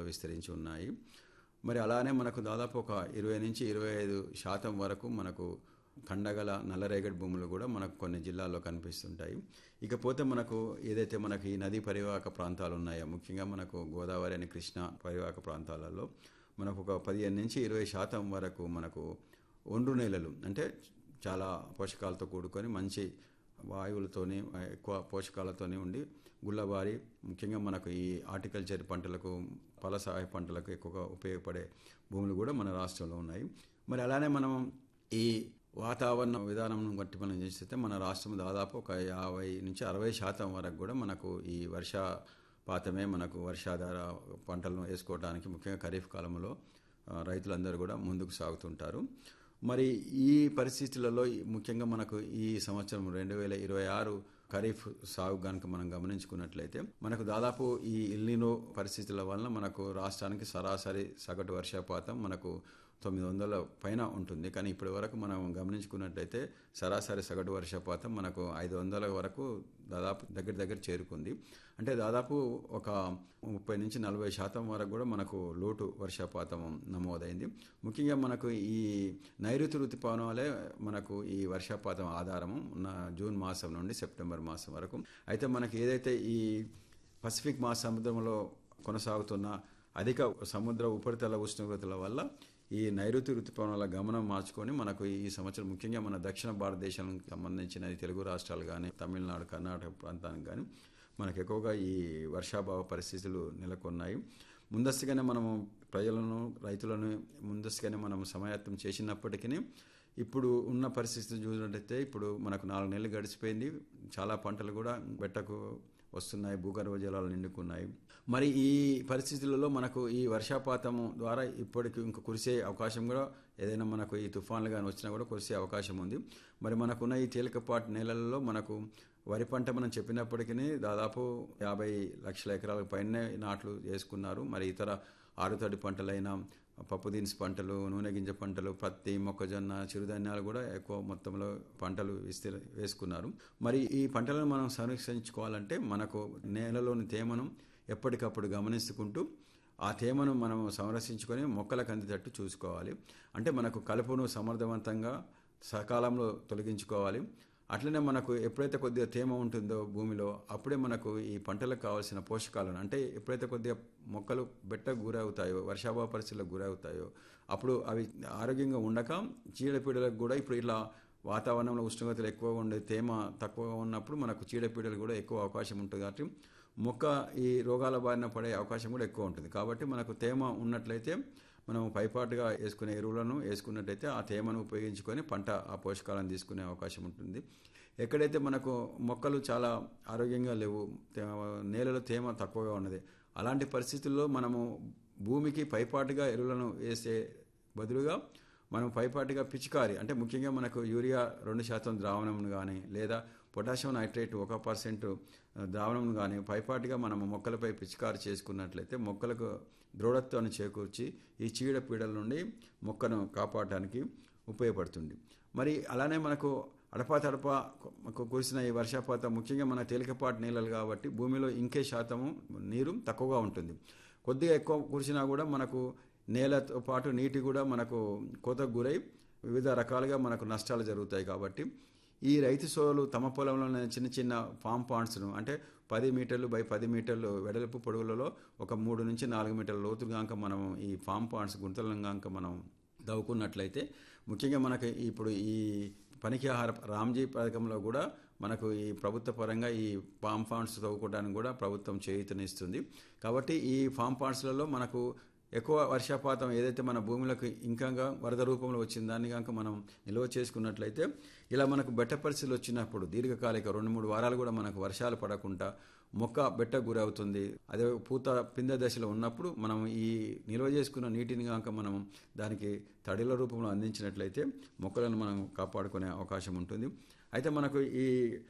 విస్తరించి ఉన్నాయి మరి అలానే మనకు దాదాపు ఒక ఇరవై నుంచి ఇరవై ఐదు శాతం వరకు మనకు కండగల నల్లరేగడి భూములు కూడా మనకు కొన్ని జిల్లాల్లో కనిపిస్తుంటాయి ఇకపోతే మనకు ఏదైతే మనకి ఈ నదీ పరివాహక ప్రాంతాలు ఉన్నాయో ముఖ్యంగా మనకు గోదావరి అని కృష్ణ పరివాహక ప్రాంతాలలో మనకు ఒక పదిహేను నుంచి ఇరవై శాతం వరకు మనకు ఒండ్రు నేలలు అంటే చాలా పోషకాలతో కూడుకొని మంచి వాయువులతోని ఎక్కువ పోషకాలతోని ఉండి గుల్లబారి ముఖ్యంగా మనకు ఈ హార్టికల్చర్ పంటలకు ఫలసాయ పంటలకు ఎక్కువగా ఉపయోగపడే భూములు కూడా మన రాష్ట్రంలో ఉన్నాయి మరి అలానే మనం ఈ వాతావరణ విధానం బట్టి మనం చేస్తే మన రాష్ట్రం దాదాపు ఒక యాభై నుంచి అరవై శాతం వరకు కూడా మనకు ఈ వర్షపాతమే మనకు వర్షాధార పంటలను వేసుకోవడానికి ముఖ్యంగా ఖరీఫ్ కాలంలో ఆ, రైతులందరూ కూడా ముందుకు సాగుతుంటారు మరి ఈ పరిస్థితులలో ముఖ్యంగా మనకు ఈ సంవత్సరం రెండు వేల ఇరవై ఆరు ఖరీఫ్ సాగు కనుక మనం గమనించుకున్నట్లయితే మనకు దాదాపు ఈ ఇల్లినో పరిస్థితుల వలన మనకు రాష్ట్రానికి సరాసరి సగటు వర్షపాతం మనకు తొమ్మిది వందల పైన ఉంటుంది కానీ ఇప్పటి వరకు మనం గమనించుకున్నట్లయితే సరాసరి సగటు వర్షపాతం మనకు ఐదు వందల వరకు దాదాపు దగ్గర దగ్గర చేరుకుంది అంటే దాదాపు ఒక ముప్పై నుంచి నలభై శాతం వరకు కూడా మనకు లోటు వర్షపాతం నమోదైంది ముఖ్యంగా మనకు ఈ నైరుతి ఋతుపవనాలే మనకు ఈ వర్షపాతం ఆధారము ఉన్న జూన్ మాసం నుండి సెప్టెంబర్ మాసం వరకు అయితే మనకి ఏదైతే ఈ పసిఫిక్ మహాసముద్రంలో కొనసాగుతున్న అధిక సముద్ర ఉపరితల ఉష్ణోగ్రతల వల్ల ఈ నైరుతి ఋతుపవనాల గమనం మార్చుకొని మనకు ఈ సంవత్సరం ముఖ్యంగా మన దక్షిణ భారతదేశానికి సంబంధించిన ఈ తెలుగు రాష్ట్రాలు కానీ తమిళనాడు కర్ణాటక ప్రాంతానికి కానీ మనకు ఎక్కువగా ఈ వర్షాభావ పరిస్థితులు నెలకొన్నాయి ముందస్తుగానే మనము ప్రజలను రైతులను ముందస్తుగానే మనం సమాయత్తం చేసినప్పటికీ ఇప్పుడు ఉన్న పరిస్థితులు చూసినట్టయితే ఇప్పుడు మనకు నాలుగు నెలలు గడిచిపోయింది చాలా పంటలు కూడా బెట్టకు వస్తున్నాయి భూగర్భ జలాలు నిండుకున్నాయి మరి ఈ పరిస్థితులలో మనకు ఈ వర్షపాతం ద్వారా ఇప్పటికి ఇంక కురిసే అవకాశం కూడా ఏదైనా మనకు ఈ తుఫాన్లు కానీ వచ్చినా కూడా కురిసే అవకాశం ఉంది మరి మనకున్న ఈ తేలికపాటి నేలలలో మనకు వరి పంట మనం చెప్పినప్పటికీ దాదాపు యాభై లక్షల ఎకరాలకు పైనే నాట్లు వేసుకున్నారు మరి ఇతర ఆరుతడి పంటలైన పప్పు దినుసు పంటలు నూనె గింజ పంటలు పత్తి మొక్కజొన్న చిరుధాన్యాలు కూడా ఎక్కువ మొత్తంలో పంటలు విస్తీ వేసుకున్నారు మరి ఈ పంటలను మనం సంరక్షించుకోవాలంటే మనకు నేలలోని తేమను ఎప్పటికప్పుడు గమనించుకుంటూ ఆ తేమను మనం సంరక్షించుకొని మొక్కలకు అందేటట్టు చూసుకోవాలి అంటే మనకు కలుపును సమర్థవంతంగా సకాలంలో తొలగించుకోవాలి అట్లనే మనకు ఎప్పుడైతే కొద్దిగా తేమ ఉంటుందో భూమిలో అప్పుడే మనకు ఈ పంటలకు కావాల్సిన పోషకాలను అంటే ఎప్పుడైతే కొద్దిగా మొక్కలు బెట్టకు గురవుతాయో వర్షాభావ పరిస్థితులకు గురవుతాయో అప్పుడు అవి ఆరోగ్యంగా ఉండక చీడపీడలకు కూడా ఇప్పుడు ఇలా వాతావరణంలో ఉష్ణోగ్రతలు ఎక్కువ ఉండే తేమ తక్కువగా ఉన్నప్పుడు మనకు చీడపీడలు కూడా ఎక్కువ అవకాశం ఉంటుంది కాబట్టి మొక్క ఈ రోగాల బారిన పడే అవకాశం కూడా ఎక్కువ ఉంటుంది కాబట్టి మనకు తేమ ఉన్నట్లయితే మనం పైపాటుగా వేసుకునే ఎరువులను వేసుకున్నట్టయితే ఆ తేమను ఉపయోగించుకొని పంట ఆ పోషకాలను తీసుకునే అవకాశం ఉంటుంది ఎక్కడైతే మనకు మొక్కలు చాలా ఆరోగ్యంగా లేవు తే- నేలలో తేమ తక్కువగా ఉన్నది అలాంటి పరిస్థితుల్లో మనము భూమికి పైపాటుగా ఎరువులను వేసే బదులుగా మనం పైపాటిగా పిచికారి అంటే ముఖ్యంగా మనకు యూరియా రెండు శాతం ద్రావణం కానీ లేదా పొటాషియం నైట్రేట్ ఒక పర్సెంట్ ద్రావణం కానీ పైపాటిగా మనం మొక్కలపై పిచికారి చేసుకున్నట్లయితే మొక్కలకు దృఢత్వాన్ని చేకూర్చి ఈ చీడ పీడల నుండి మొక్కను కాపాడటానికి ఉపయోగపడుతుంది మరి అలానే మనకు అడపా తడపా కు- కురిసిన ఈ వర్షపాతం ముఖ్యంగా మన తేలికపాటి నీళ్ళలు కాబట్టి భూమిలో ఇంకే శాతము నీరు తక్కువగా ఉంటుంది కొద్దిగా ఎక్కువ కురిసినా కూడా మనకు నేలతో పాటు నీటి కూడా మనకు కోతకు గురై వివిధ రకాలుగా మనకు నష్టాలు జరుగుతాయి కాబట్టి ఈ రైతు సోదరులు తమ పొలంలో చిన్న చిన్న ఫామ్ పాండ్స్ను అంటే పది మీటర్లు బై పది మీటర్లు వెడల్పు పొడవులలో ఒక మూడు నుంచి నాలుగు మీటర్ల లోతు గాక మనం ఈ ఫామ్ పాండ్స్ గుంతలను గాక మనం దవ్వుకున్నట్లయితే ముఖ్యంగా మనకి ఇప్పుడు ఈ పనికి ఆహార రామ్జీ పథకంలో కూడా మనకు ఈ ప్రభుత్వ పరంగా ఈ ఫామ్ ఫాండ్స్ తవ్వుకోవడానికి కూడా ప్రభుత్వం చేయూతనిస్తుంది కాబట్టి ఈ ఫామ్ ఫాండ్స్లలో మనకు ఎక్కువ వర్షపాతం ఏదైతే మన భూములకు ఇంకా వరద రూపంలో వచ్చిన దాన్ని కనుక మనం నిల్వ చేసుకున్నట్లయితే ఇలా మనకు బెట్ట పరిస్థితులు వచ్చినప్పుడు దీర్ఘకాలిక రెండు మూడు వారాలు కూడా మనకు వర్షాలు పడకుండా మొక్క బెట్ట గురవుతుంది అదే పూత పిందె దశలో ఉన్నప్పుడు మనం ఈ నిల్వ చేసుకున్న నీటిని కనుక మనం దానికి తడిల రూపంలో అందించినట్లయితే మొక్కలను మనం కాపాడుకునే అవకాశం ఉంటుంది అయితే మనకు ఈ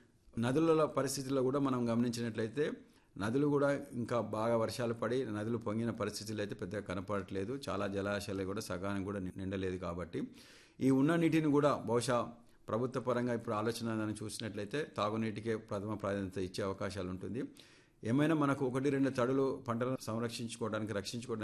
నదుల పరిస్థితుల్లో కూడా మనం గమనించినట్లయితే నదులు కూడా ఇంకా బాగా వర్షాలు పడి నదులు పొంగిన పరిస్థితులు అయితే పెద్దగా కనపడట్లేదు చాలా జలాశయాలు కూడా సగానం కూడా ని- నిండలేదు కాబట్టి ఈ ఉన్న నీటిని కూడా బహుశా ప్రభుత్వ పరంగా ఇప్పుడు ఆలోచన దాన్ని చూసినట్లయితే తాగునీటికే ప్రథమ ప్రాధాన్యత ఇచ్చే అవకాశాలు ఉంటుంది ఏమైనా మనకు ఒకటి రెండు తడులు పంటలను సంరక్షించుకోవడానికి రక్షించుకోవడానికి